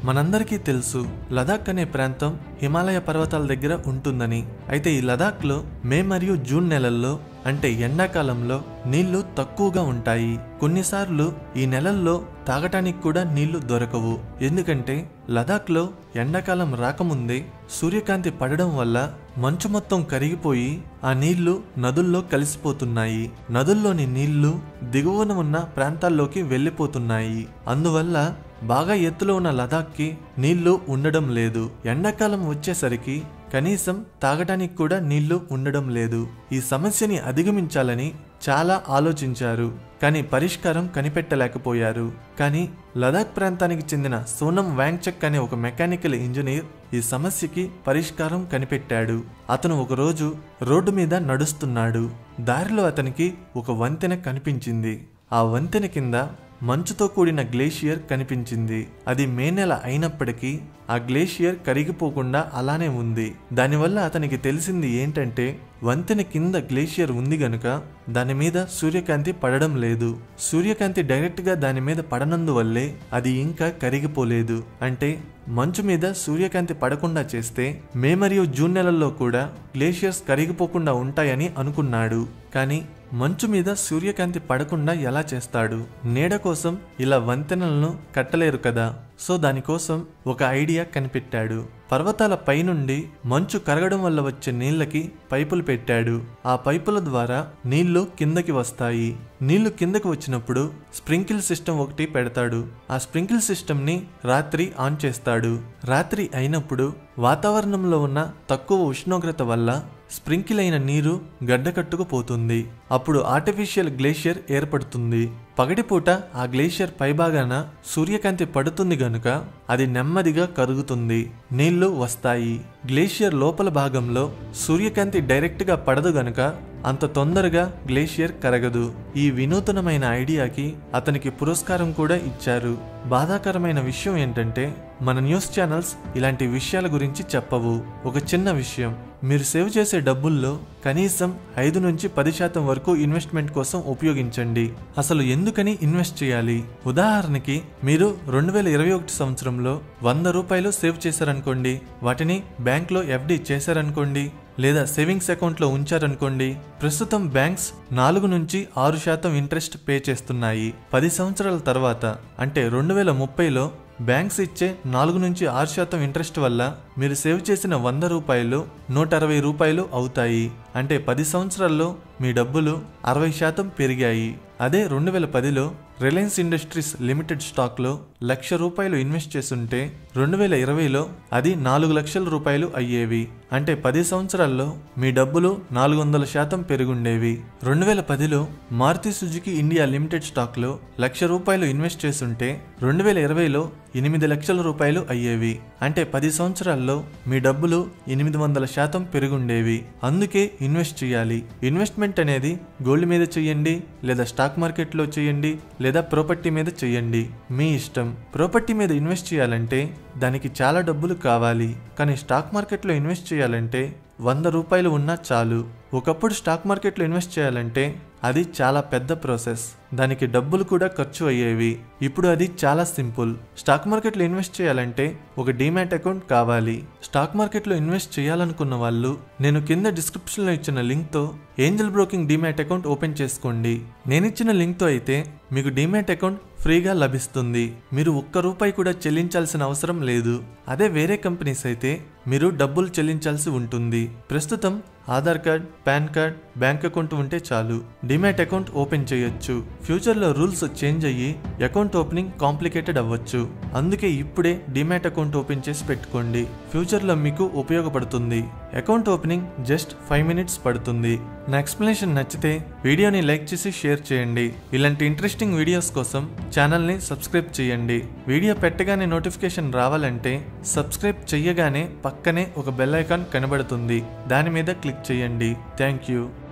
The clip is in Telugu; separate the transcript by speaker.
Speaker 1: మనందరికీ తెలుసు లదాఖ్ అనే ప్రాంతం హిమాలయ పర్వతాల దగ్గర ఉంటుందని అయితే ఈ లదాఖ్లో మే మరియు జూన్ నెలల్లో అంటే ఎండాకాలంలో నీళ్లు తక్కువగా ఉంటాయి కొన్నిసార్లు ఈ నెలల్లో తాగటానికి కూడా నీళ్లు దొరకవు ఎందుకంటే లదాఖ్లో ఎండాకాలం రాకముందే సూర్యకాంతి పడడం వల్ల మంచు మొత్తం కరిగిపోయి ఆ నీళ్లు నదుల్లో కలిసిపోతున్నాయి నదుల్లోని నీళ్లు దిగువన ఉన్న ప్రాంతాల్లోకి వెళ్ళిపోతున్నాయి అందువల్ల బాగా ఎత్తులో ఉన్న లదాఖ్కి నీళ్లు ఉండడం లేదు ఎండాకాలం వచ్చేసరికి కనీసం తాగటానికి కూడా నీళ్లు ఉండడం లేదు ఈ సమస్యని అధిగమించాలని చాలా ఆలోచించారు కానీ పరిష్కారం కనిపెట్టలేకపోయారు కానీ లదాఖ్ ప్రాంతానికి చెందిన సోనం వాంగ్చక్ అనే ఒక మెకానికల్ ఇంజనీర్ ఈ సమస్యకి పరిష్కారం కనిపెట్టాడు అతను ఒకరోజు రోడ్డు మీద నడుస్తున్నాడు దారిలో అతనికి ఒక వంతెన కనిపించింది ఆ వంతెన కింద మంచుతో కూడిన గ్లేషియర్ కనిపించింది అది మే నెల అయినప్పటికీ ఆ గ్లేషియర్ కరిగిపోకుండా అలానే ఉంది దానివల్ల అతనికి తెలిసింది ఏంటంటే వంతెన కింద గ్లేషియర్ ఉంది గనుక దాని మీద సూర్యకాంతి పడడం లేదు సూర్యకాంతి డైరెక్ట్గా దాని మీద పడనందువల్లే అది ఇంకా కరిగిపోలేదు అంటే మంచు మీద సూర్యకాంతి పడకుండా చేస్తే మే మరియు జూన్ నెలల్లో కూడా గ్లేషియర్స్ కరిగిపోకుండా ఉంటాయని అనుకున్నాడు కానీ మంచు మీద సూర్యకాంతి పడకుండా ఎలా చేస్తాడు నీడ కోసం ఇలా వంతెనలను కట్టలేరు కదా సో దానికోసం ఒక ఐడియా కనిపెట్టాడు పర్వతాల పైనుండి మంచు కరగడం వల్ల వచ్చే నీళ్ళకి పైపులు పెట్టాడు ఆ పైపుల ద్వారా నీళ్లు కిందకి వస్తాయి నీళ్లు కిందకి వచ్చినప్పుడు స్ప్రింకిల్ సిస్టమ్ ఒకటి పెడతాడు ఆ స్ప్రింకిల్ సిస్టమ్ని రాత్రి ఆన్ చేస్తాడు రాత్రి అయినప్పుడు వాతావరణంలో ఉన్న తక్కువ ఉష్ణోగ్రత వల్ల స్ప్రింకిల్ అయిన నీరు గడ్డకట్టుకుపోతుంది అప్పుడు ఆర్టిఫిషియల్ గ్లేషియర్ ఏర్పడుతుంది పగటిపూట ఆ గ్లేషియర్ పైభాగాన సూర్యకాంతి పడుతుంది గనుక అది నెమ్మదిగా కరుగుతుంది నీళ్లు వస్తాయి గ్లేషియర్ లోపల భాగంలో సూర్యకాంతి డైరెక్ట్గా పడదు గనుక అంత తొందరగా గ్లేషియర్ కరగదు ఈ వినూతనమైన ఐడియాకి అతనికి పురస్కారం కూడా ఇచ్చారు బాధాకరమైన విషయం ఏంటంటే మన న్యూస్ ఛానల్స్ ఇలాంటి విషయాల గురించి చెప్పవు ఒక చిన్న విషయం మీరు సేవ్ చేసే డబ్బుల్లో కనీసం ఐదు నుంచి పది శాతం వరకు ఇన్వెస్ట్మెంట్ కోసం ఉపయోగించండి అసలు ఎందుకని ఇన్వెస్ట్ చేయాలి ఉదాహరణకి మీరు రెండు వేల ఇరవై ఒకటి సంవత్సరంలో వంద రూపాయలు సేవ్ చేశారనుకోండి వాటిని బ్యాంక్లో ఎఫ్డి చేశారనుకోండి లేదా సేవింగ్స్ అకౌంట్లో ఉంచారనుకోండి ప్రస్తుతం బ్యాంక్స్ నాలుగు నుంచి ఆరు శాతం ఇంట్రెస్ట్ పే చేస్తున్నాయి పది సంవత్సరాల తర్వాత అంటే రెండు వేల ముప్పైలో బ్యాంక్స్ ఇచ్చే నాలుగు నుంచి ఆరు శాతం ఇంట్రెస్ట్ వల్ల మీరు సేవ్ చేసిన వంద రూపాయలు నూట అరవై రూపాయలు అవుతాయి అంటే పది సంవత్సరాల్లో మీ డబ్బులు అరవై శాతం పెరిగాయి అదే రెండు వేల పదిలో రిలయన్స్ ఇండస్ట్రీస్ లిమిటెడ్ స్టాక్లో లక్ష రూపాయలు ఇన్వెస్ట్ చేస్తుంటే రెండు వేల ఇరవైలో అది నాలుగు లక్షల రూపాయలు అయ్యేవి అంటే పది సంవత్సరాల్లో మీ డబ్బులు నాలుగు వందల శాతం పెరుగుండేవి రెండు వేల పదిలో మారుతి సుజుకి ఇండియా లిమిటెడ్ స్టాక్లో లక్ష రూపాయలు ఇన్వెస్ట్ చేస్తుంటే రెండు వేల ఇరవైలో ఎనిమిది లక్షల రూపాయలు అయ్యేవి అంటే పది సంవత్సరాల్లో మీ డబ్బులు ఎనిమిది వందల శాతం పెరుగుండేవి అందుకే ఇన్వెస్ట్ చేయాలి ఇన్వెస్ట్మెంట్ అనేది గోల్డ్ మీద చేయండి లేదా స్టాక్ మార్కెట్లో చేయండి లేదా ప్రాపర్టీ మీద చేయండి మీ ఇష్టం ప్రాపర్టీ మీద ఇన్వెస్ట్ చేయాలంటే దానికి చాలా డబ్బులు కావాలి కానీ స్టాక్ మార్కెట్లో ఇన్వెస్ట్ చేయాలంటే వంద రూపాయలు ఉన్నా చాలు ఒకప్పుడు స్టాక్ మార్కెట్లో ఇన్వెస్ట్ చేయాలంటే అది చాలా పెద్ద ప్రాసెస్ దానికి డబ్బులు కూడా ఖర్చు అయ్యేవి ఇప్పుడు అది చాలా సింపుల్ స్టాక్ మార్కెట్లో ఇన్వెస్ట్ చేయాలంటే ఒక డీమ్యాట్ అకౌంట్ కావాలి స్టాక్ మార్కెట్లో ఇన్వెస్ట్ చేయాలనుకున్న వాళ్ళు నేను కింద డిస్క్రిప్షన్లో ఇచ్చిన లింక్తో Angel Broking demat account open చేసుకోండి నేను ఇచ్చిన లింక్తో అయితే మీకు డీమ్యాట్ అకౌంట్ ఫ్రీగా లభిస్తుంది మీరు ఒక్క రూపాయి కూడా చెల్లించాల్సిన అవసరం లేదు అదే వేరే కంపెనీస్ అయితే మీరు డబ్బులు చెల్లించాల్సి ఉంటుంది ప్రస్తుతం Aadhaar card PAN card bank account ఉంటే చాలు డిమాట్ అకౌంట్ ఓపెన్ చేయొచ్చు ఫ్యూచర్లో రూల్స్ చేంజ్ అయ్యి అకౌంట్ ఓపెనింగ్ కాంప్లికేటెడ్ అవ్వచ్చు అందుకే ఇప్పుడే డిమాట్ అకౌంట్ ఓపెన్ చేసి పెట్టుకోండి ఫ్యూచర్లో మీకు ఉపయోగపడుతుంది account opening just five minutes పడుతుంది నా ఎక్స్ప్లెనేషన్ నచ్చితే వీడియోని లైక్ చేసి షేర్ చేయండి ఇలాంటి ఇంట్రెస్టింగ్ వీడియోస్ కోసం ఛానల్ని సబ్స్క్రైబ్ చేయండి వీడియో పెట్టగానే నోటిఫికేషన్ రావాలంటే సబ్స్క్రైబ్ చెయ్యగానే పక్కనే ఒక బెల్ ఐకాన్ కనబడుతుంది దాని మీద క్లిక్ చేయండి థ్యాంక్ యూ